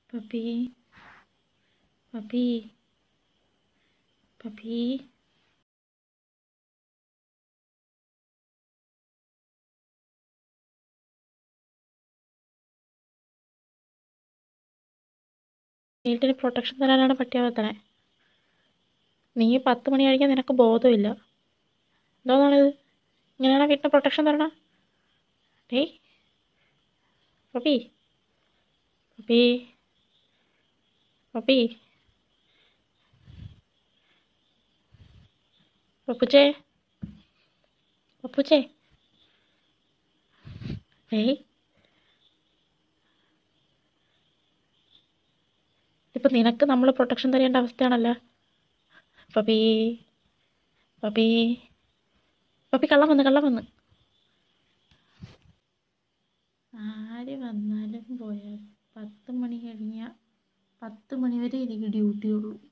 puppy puppy puppy വീട്ടിന് protection തരാനാണ് പട്ടിയെ വളർത്തണേ നീ പത്ത് മണി കഴിഞ്ഞാൽ നിനക്ക് ബോധമില്ല എന്തോന്നാണിത് ഇങ്ങനെയാണോ വീട്ടിന് പ്രൊട്ടക്ഷൻ തരണ ഡേയ് പപ്പി പപ്പി പപ്പി പപ്പുച്ചേ പപ്പുച്ചേ ഏയ് ഇപ്പം നിനക്ക് നമ്മൾ പ്രൊട്ടക്ഷൻ തരേണ്ട അവസ്ഥയാണല്ലോ പപ്പി പപ്പി പപ്പി കള്ളം വന്ന് കള്ളം വന്ന് ആര് വന്നാലും പോയാൽ പത്ത് മണി കഴിഞ്ഞാൽ പത്ത് മണി വരെ എനിക്ക് ഡ്യൂട്ടി ഉള്ളൂ